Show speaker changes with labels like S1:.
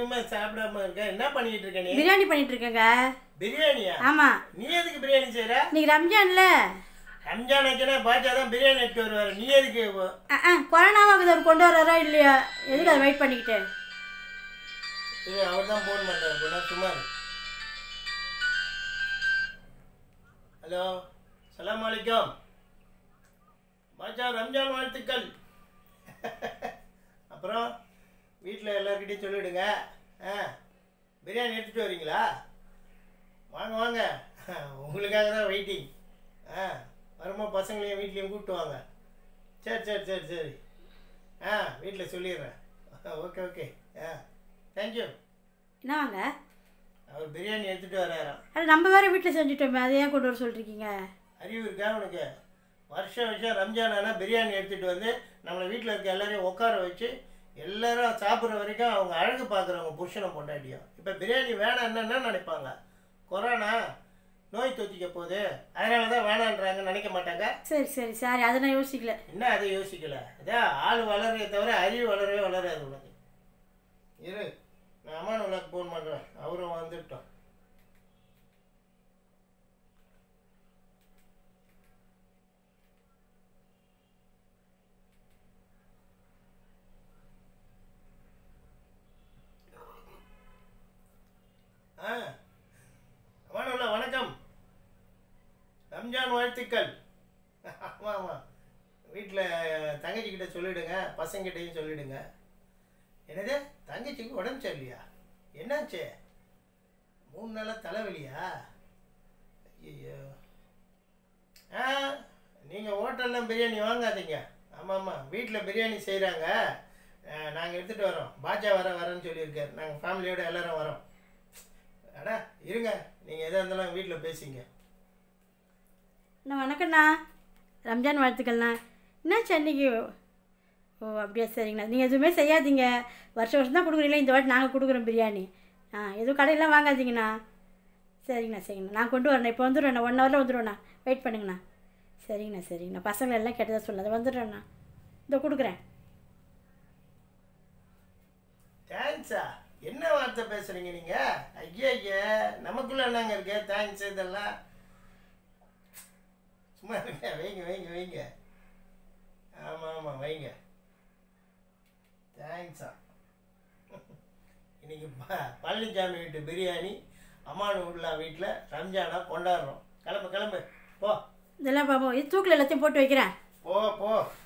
S1: எதுவுமே சாப்பிடாம இருக்க என்ன பண்ணிட்டு இருக்க நீ
S2: பிரியாணி பண்ணிட்டு இருக்கேங்க
S1: பிரியாணியா
S2: ஆமாம்
S1: நீ எதுக்கு பிரியாணி செய்யற
S2: இன்னைக்கு ரம்ஜான்ல
S1: ரம்ஜான் ஆச்சுன்னா பாச்சா தான் பிரியாணி எடுத்து வருவாரு நீ எதுக்கு இப்போ?
S2: ஆ ஆ கொரோனாவாக அவர் கொண்டு வர்றாரோ இல்லையா எதுக்கு அதை வெயிட் பண்ணிக்கிட்டு
S1: இது அவர் தான் ஃபோன் பண்ணுறாரு அப்படின்னா சும்மா இரு. ஹலோ சலாம் அலைக்கும் பாச்சா ரம்ஜான் வாழ்த்துக்கள் அப்புறம் வீட்டில் எல்லாருக்கிட்டையும் சொல்லிவிடுங்க ஆ பிரியாணி எடுத்துகிட்டு வரீங்களா வாங்க வாங்க உங்களுக்காக தான் வெயிட்டிங் ஆ வருமா பசங்களையும் வீட்லேயும் கூப்பிட்டு வாங்க சரி சரி சரி சரி ஆ வீட்டில் சொல்லிடுறேன் ஓகே ஓகே ஆ தேங்க்யூ
S2: என்ன வாங்க
S1: அவர் பிரியாணி எடுத்துகிட்டு வராராம்
S2: அது நம்ம வேற வீட்டில் செஞ்சுட்டோமே அதை ஏன் கொண்டு வர சொல்லிருக்கீங்க
S1: அறிவு இருக்கா உனக்கு வருஷம் வருஷம் ரம்ஜான் ஆனால் பிரியாணி எடுத்துகிட்டு வந்து நம்மளை வீட்டில் இருக்க எல்லாரையும் உட்கார வச்சு எல்லாரும் சாப்பிட்ற வரைக்கும் அவங்க அழகு பார்க்குறவங்க புருஷனை பொண்டாட்டியும் இப்போ பிரியாணி வேணாம்னா என்ன நினைப்பாங்க கொரோனா நோய் தொத்திக்க போகுது அதனால தான் வேணான்றாங்க நினைக்க மாட்டாங்க
S2: சரி சரி சாரி அதை நான் யோசிக்கல
S1: என்ன அதை யோசிக்கல அதான் ஆள் வளரே தவிர அறிவு வளரவே வளராது உனக்கு இரு நான் அம்மான் உலக ஃபோன் பண்ணுறேன் அவரும் வந்துட்டோம் ஆ அம்மானுல்ல வணக்கம் ரம்ஜான் வாழ்த்துக்கள் ஆமாம் ஆமாம் வீட்டில் தங்கச்சிக்கிட்ட சொல்லிவிடுங்க பசங்கிட்டையும் சொல்லிவிடுங்க என்னது தங்கச்சிக்கு உடம்பு சரியில்லையா என்னாச்சு மூணு நாளாக தலைவலியா ஐயோ ஆ நீங்கள் ஹோட்டல்லாம் பிரியாணி வாங்காதீங்க ஆமாம் ஆமாம் வீட்டில் பிரியாணி செய்கிறாங்க நாங்கள் எடுத்துகிட்டு வரோம் பாஜா வர வரேன்னு சொல்லியிருக்காரு நாங்கள் ஃபேமிலியோட எல்லாரும் வரோம் அடா இருங்க நீங்கள் எதாக இருந்தாலும் வீட்டில் பேசிங்க
S2: அண்ணா வணக்கண்ணா ரம்ஜான் வாழ்த்துக்கள்ண்ணா என்னாச்சு அன்னைக்கு ஓ அப்படியா சரிங்கண்ணா நீங்கள் எதுவுமே செய்யாதீங்க வருஷம் வருஷம் தான் கொடுக்குறீங்களா இந்த வாட்டி நாங்கள் கொடுக்குறோம் பிரியாணி ஆ எதுவும் கடையெல்லாம் வாங்காதீங்கண்ணா சரிங்கண்ணா சரிங்கண்ணா நான் கொண்டு வரேன் இப்போ வந்துடுவேண்ணா ஒன் ஹவரில் வந்துடுவேண்ணா வெயிட் பண்ணுங்கண்ணா சரிங்கண்ணா சரிங்கண்ணா பசங்களை எல்லாம் கெட்டதாக சொல்லாத வந்துடுறேண்ணா இதோ கொடுக்குறேன்
S1: தேங்க்ஸா என்ன வார்த்தை பேசுறீங்க நீங்க ஐயா ஐயா நமக்குள்ள என்னங்க இருக்கு தேங்க்ஸ் இதெல்லாம் சும்மா இருங்க வைங்க வைங்க வைங்க ஆமாம் ஆமாம் வைங்க தேங்க்ஸா இன்னைக்கு ப- பழனிசாமி வீட்டு பிரியாணி அம்மானு உள்ள வீட்டில் ரம்ஜானா கொண்டாடுறோம் கிளம்பு கிளம்பு போ
S2: இதெல்லாம் பாப்போம் இது தூக்கில் எல்லாத்தையும் போட்டு வைக்கிறேன்
S1: போ போ